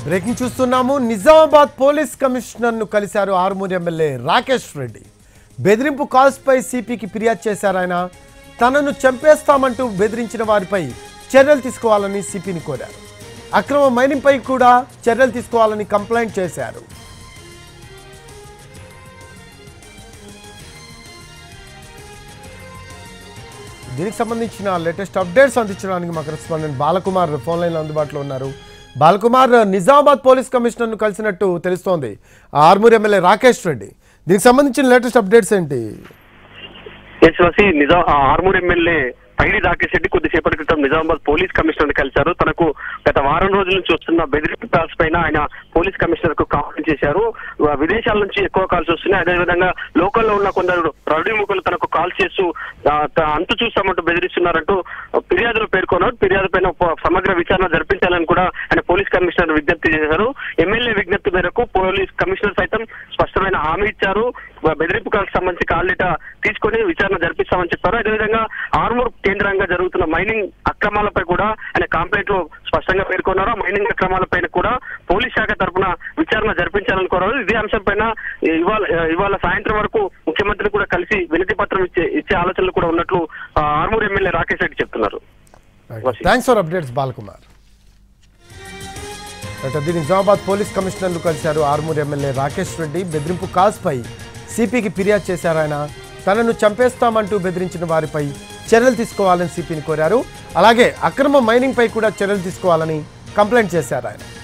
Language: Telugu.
బ్రేకింగ్ చూస్తున్నాము నిజామాబాద్ పోలీస్ కమిషనర్ను కలిశారు ఆరుమూరు ఎమ్మెల్యే రాకేష్ రెడ్డి బెదిరింపు కాల్స్పై సిపికి ఫిర్యాదు చేశారు ఆయన తనను చంపేస్తామంటూ బెదిరించిన వారిపై చర్యలు తీసుకోవాలని సిపిని కోరారు అక్రమ మైనింగ్పై కూడా చర్యలు తీసుకోవాలని కంప్లైంట్ చేశారు దీనికి సంబంధించిన లేటెస్ట్ అప్డేట్స్ అందించడానికి మా కరెస్పాండెంట్ బాలకుమార్ ఫోన్ లైన్లో అందుబాటులో ఉన్నారు బాలకుమార్ నిజామాబాద్ పోలీస్ కమిషనర్ను కలిసినట్టు తెలుస్తోంది ఆర్మూర్ ఎమ్మెల్యే రాకేష్ రెడ్డి దీనికి సంబంధించిన లేటెస్ట్ అప్డేట్స్ ఏంటి ఎస్ వసి నిజాం ఆ ఆర్మూర్ ఎమ్మెల్యే పైడి రాకేష్ రెడ్డి కొద్దిసేపటి క్రితం నిజామాబాద్ పోలీస్ కమిషనర్ కలిశారు తనకు గత వారం రోజుల నుంచి వస్తున్న బెదిరింపు కాల్స్ పైన ఆయన పోలీస్ కమిషనర్ కు కామెంట్ చేశారు ఆ, విదేశాల నుంచి ఎక్కువ కాల్స్ వస్తున్నాయి అదేవిధంగా లోకల్లో ఉన్న కొందరు రౌడీ ముఖులు తనకు కాల్ చేస్తూ ఆ, త- అంతు చూస్తామంటూ బెదిరిస్తున్నారంటూ ఫిర్యాదులు పేర్కొన్నారు ఫిర్యాదు పైన ఒక సమగ్ర విచారణ జరిపించాలని కూడా ఆయన పోలీస్ కమిషనర్ విజ్ఞప్తి చేశారు ఎమ్మెల్యే విజ్ఞప్తి మేరకు పోలీస్ కమిషనర్ సైతం స్పష్టమైన హామీ ఇచ్చారు బెదిరింపు కాల్కి సంబంధించి కాల్ డేటా తీసుకొని విచారణ జరిపిస్తామని చెప్పారు అదేవిధంగా ఆర్మూర్ కేంద్రంగా జరుగుతున్న మైనింగ్ అక్రమాలపై కూడా ఆయన కాంప్లైంట్ లో స్పష్టంగా పేర్కొన్నారు ఆ మైనింగ్ అక్రమాలపైన కూడా పోలీస్ శాఖ తరఫున విచారణ జరిపించాలని కోరారు ఇదే అంశం పైన ఇవాళ ఇవాళ సాయంత్రం వరకు ముఖ్యమంత్రి కూడా కలిసి వినతి పత్రం ఇచ్చే ఇచ్చే ఆలోచనలు కూడా ఉన్నట్లు ఆ, ఆర్మూర్ ఎమ్మెల్యే రాకేష్ రెడ్డి చెప్తున్నారు thanks for updates Balakumar right, అది నిజామాబాద్ పోలీస్ కమిషనర్ను కలిశారు ఆర్మూర్ ఎమ్మెల్యే రాకేష్ రెడ్డి బెదిరింపు కాల్స్పై సిపికి ఫిర్యాదు చేశారు ఆయన తనను చంపేస్తామంటూ బెదిరించిన వారిపై చర్యలు తీసుకోవాలని సిపిని కోరారు అలాగే అక్రమ మైనింగ్ పై కూడా చర్యలు తీసుకోవాలని కంప్లైంట్ చేశారు ఆయన